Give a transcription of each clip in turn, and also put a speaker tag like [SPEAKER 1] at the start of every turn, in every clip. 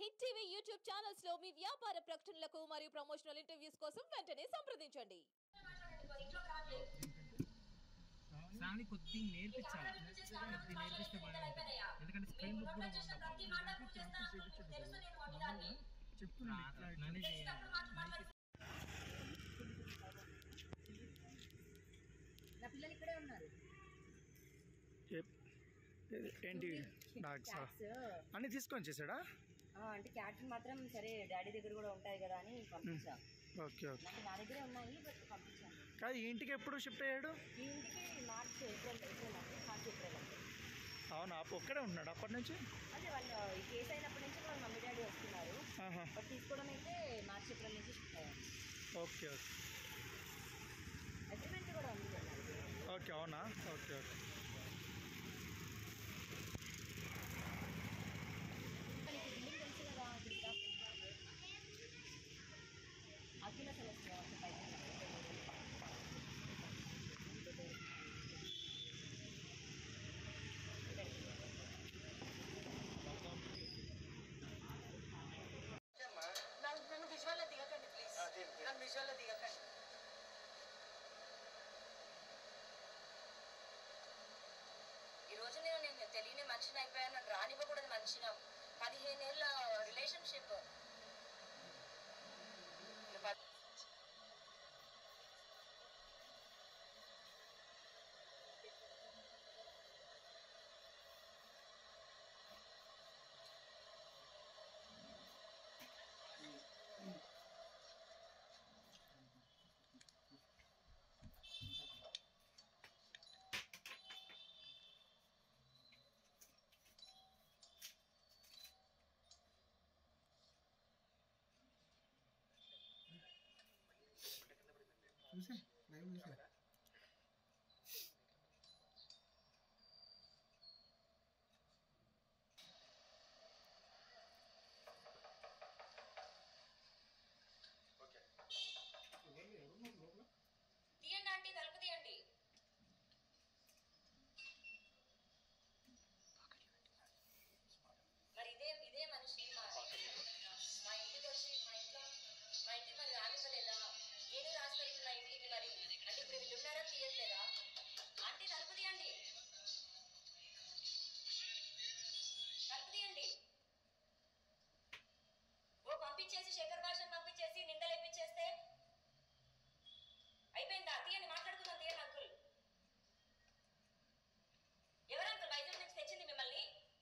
[SPEAKER 1] Hit TV YouTube channels లో మీ వ్యాపార ప్రకటనలకు మరియు ప్రమోషనల్ ఇంటర్వ్యూస్ కోసం వెంటనే సంప్రదించండి
[SPEAKER 2] శ్రావణి కొద్ది నేర్పించాలి కొద్ది నేర్పిస్తే బాగుంటుంది ఎందుకంటే స్క్రీన్ బుక్ కూడా చెప్తున్నాను
[SPEAKER 3] నా పిల్లలు ఇక్కడే ఉన్నారు
[SPEAKER 4] ఏంటి డాగ్స్
[SPEAKER 3] క్యాట్స్
[SPEAKER 4] అన్ని తీసుకొని చేసాడా
[SPEAKER 3] ఆ, అంటే క్యాట్స్ మాత్రం సరే డాడీ దగ్గర కూడా ఉంటాయి కదా అని పంపించా
[SPEAKER 4] ఓకే ఓకే
[SPEAKER 3] నాకు నా దగ్గరే ఉన్నాయి బట్ పంపించాను
[SPEAKER 4] కాదు ఈ ఇంటికి ఎప్పుడు షిఫ్ట్ అయ్యాడు
[SPEAKER 3] ఈ ఇంటికి మార్చ్ ఏప్రిల్ ఏప్రిల్ అండి మార్చ్ ఏప్రిల్ అండి
[SPEAKER 4] అవునా అప్పు ఒక్కడే ఉన్నాడు అప్పటి నుంచి
[SPEAKER 3] అదే వాళ్ళు ఈ కేసు అయినప్పటి నుంచి వాళ్ళ మమ్మీ డాడీ వస్తున్నారు
[SPEAKER 4] ఆహా.
[SPEAKER 3] బట్ తీసుకోవడం అయితే మార్చ్ ఏప్రిల్ నుంచి షిఫ్ట్ అయ్యాను
[SPEAKER 4] ఓకే ఓకే
[SPEAKER 3] అగ్రిమెంట్ కూడా ఉంది కదా నాకు.
[SPEAKER 4] ఓకే అవునా ఓకే ఓకే
[SPEAKER 3] నీకు బిల్డింగ్ తెలుసు కదా దుర్గా అఖిల సెలెక్ట్ నన్ను నన్ను విజువల్లో దిగకండి ప్లీజ్ నన్ను విజువల్లో దిగకండి ఈ రోజు నేను నేను తెలియని మనిషిని అయిపోయాను నన్ను రానివ్వకూడదు మనిషిని పదిహేను ఏళ్ళ రిలేషన్షిప్
[SPEAKER 2] చూసా లైవ్ చూసా
[SPEAKER 3] తీయండి ఆంటీ తలుపు తీయండి మరి ఇదే ఇదే మనిషి మా మా ఇంటికి వచ్చి మా ఇంట్లో మా ఇంటికి మరి రానివ్వలేదా నేను రాస్తాను నా ఇంటికి మరి అంటే ఇప్పుడు వీళ్ళు ఉన్నారా తీయట్లేదా ఆంటీ తలుపు తీయండి తలుపు తీయండి ఓ పంపించేసి శేఖర్ భాషను పంపించేసి నిందలేపించేస్తే అయిపోయిందా తీయండి మాట్లాడుకుందాం తీయండి అంకుల్ ఎవరు అంకుల్ వైజాగ్ నుంచి తెచ్చింది మిమ్మల్ని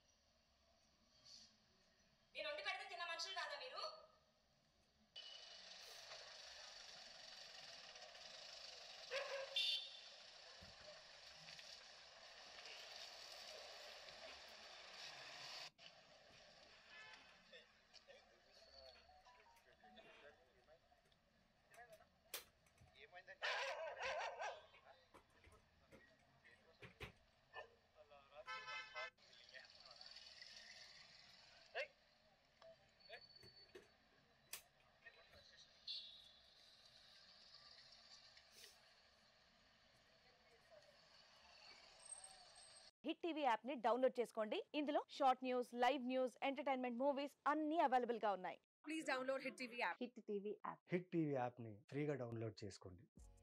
[SPEAKER 3] నేను వండి పెడితే తిన్న మనుషులు కాదా మీరు
[SPEAKER 5] హిట్ టీవీ యాప్ ని డౌన్లోడ్ చేసుకోండి ఇందులో short news live news entertainment movies అన్ని అవైలబుల్ గా ఉన్నాయి
[SPEAKER 6] హిట్ టీవీ యాప్ని ఫ్రీగా డౌన్లోడ్ చేసుకోండి